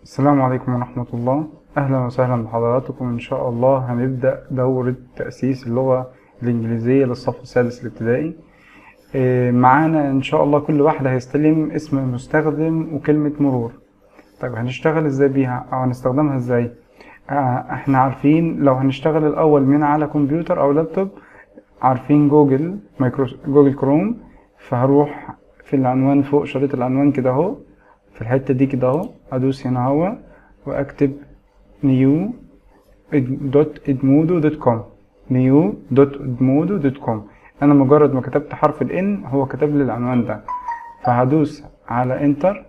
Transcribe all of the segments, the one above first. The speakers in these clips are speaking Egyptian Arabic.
السلام عليكم ورحمة الله أهلا وسهلا بحضراتكم إن شاء الله هنبدأ دورة تأسيس اللغة الإنجليزية للصف السادس الابتدائي إيه، معانا إن شاء الله كل واحد هيستلم اسم المستخدم وكلمة مرور طيب هنشتغل إزاي بيها أو هنستخدمها إزاي آه، إحنا عارفين لو هنشتغل الأول من على كمبيوتر أو لابتوب عارفين جوجل مايكرو جوجل كروم فهروح في العنوان فوق شريط العنوان كده اهو في الحتة دي كده اهو ادوس هنا اهو واكتب نيو دوت ادمودو دوت كوم نيو دوت ادمودو دوت كوم انا مجرد ما كتبت حرف الان هو كتب لي العنوان ده فهدوس على انتر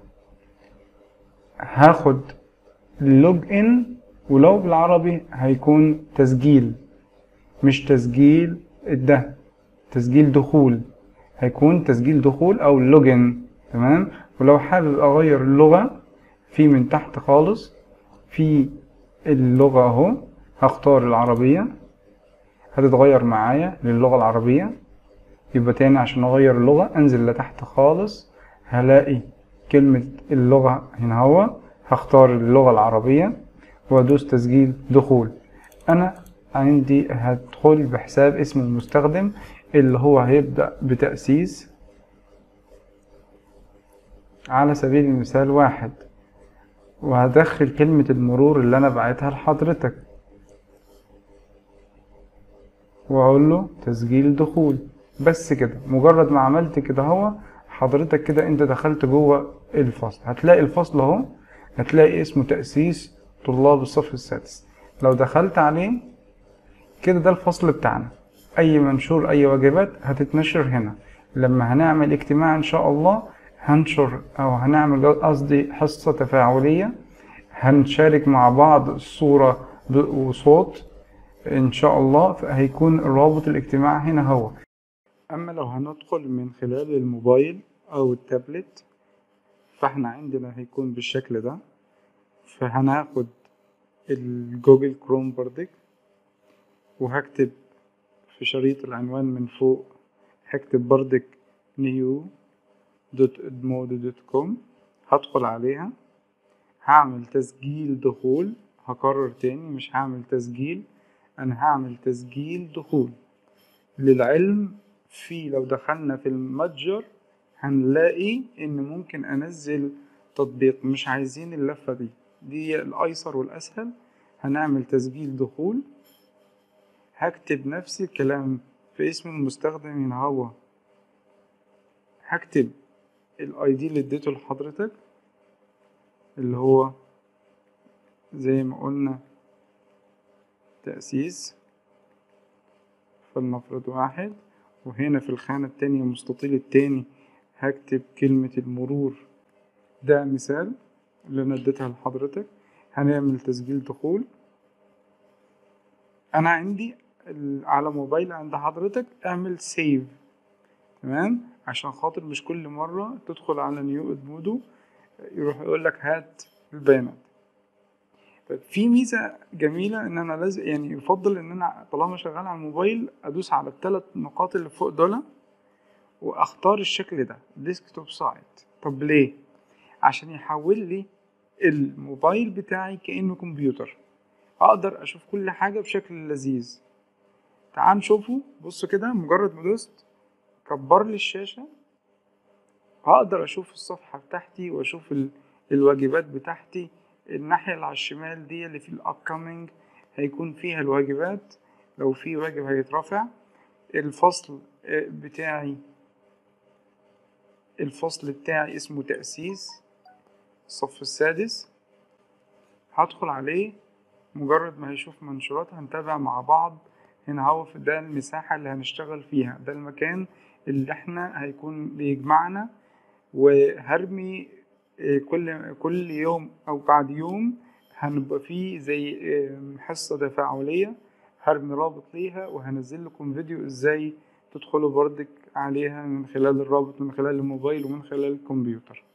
هاخد لوج ان ولو بالعربي هيكون تسجيل مش تسجيل ده تسجيل دخول هيكون تسجيل دخول او لوجن تمام ولو حابب اغير اللغة في من تحت خالص في اللغة اهو هختار العربية هتتغير معايا للغة العربية يبقى تاني عشان اغير اللغة انزل لتحت خالص هلاقي كلمة اللغة هنا هو هختار اللغة العربية وادوس تسجيل دخول انا عندي هدخل بحساب اسم المستخدم اللي هو هيبدأ بتأسيس على سبيل المثال واحد وهدخل كلمة المرور اللي أنا بعتها لحضرتك وأقول له تسجيل دخول بس كده مجرد ما عملت كده هو حضرتك كده أنت دخلت جوه الفصل هتلاقي الفصل أهو هتلاقي اسمه تأسيس طلاب الصف السادس لو دخلت عليه كده ده الفصل بتاعنا اي منشور اي واجبات هتتنشر هنا لما هنعمل اجتماع ان شاء الله هنشر او هنعمل قصدي حصة تفاعلية هنشارك مع بعض الصورة وصوت ان شاء الله فهيكون رابط الاجتماع هنا هو اما لو هندخل من خلال الموبايل او التابلت فاحنا عندنا هيكون بالشكل ده فهناخد الجوجل كروم بردك وهكتب في شريط العنوان من فوق هكتب بردك نيو دوت ادمودو دوت كوم هدخل عليها هعمل تسجيل دخول هكرر تاني مش هعمل تسجيل انا هعمل تسجيل دخول للعلم في لو دخلنا في المتجر هنلاقي ان ممكن انزل تطبيق مش عايزين اللفة دي دي الايسر والاسهل هنعمل تسجيل دخول هكتب نفس الكلام في اسم المستخدم هنا هو هكتب الاي دي اللي اديته لحضرتك اللي هو زي ما قلنا تأسيس فلنفرض واحد وهنا في الخانة التانية المستطيل التاني هكتب كلمة المرور ده مثال اللي انا اديتها لحضرتك هنعمل تسجيل دخول انا عندي على موبايل عند حضرتك اعمل سيف تمام عشان خاطر مش كل مرة تدخل على نيو ادمودو يروح يقول لك هات البيانات طيب في ميزة جميلة ان انا لازم يعني يفضل ان انا طالما شغال على الموبايل ادوس على الثلاث نقاط اللي فوق دول واختار الشكل ده ديسكتوب سايت طب ليه عشان يحول لي الموبايل بتاعي كأنه كمبيوتر اقدر اشوف كل حاجة بشكل لذيذ تعال نشوفه بص كده مجرد ما دوست كبر لي الشاشة هقدر اشوف الصفحة بتاعتي واشوف ال... الواجبات بتاعتي الناحية اللي على الشمال دي اللي في الابكامينج هيكون فيها الواجبات لو في واجب هيترفع الفصل بتاعي الفصل بتاعي اسمه تأسيس الصف السادس هدخل عليه مجرد ما هيشوف منشورات هنتابع مع بعض هنا هو في ده المساحة اللي هنشتغل فيها ده المكان اللي احنا هيكون بيجمعنا وهرمي كل كل يوم او بعد يوم هنبقى فيه زي حصة تفاعلية هرمي رابط ليها وهنزل لكم فيديو ازاي تدخلوا بردك عليها من خلال الرابط من خلال الموبايل ومن خلال الكمبيوتر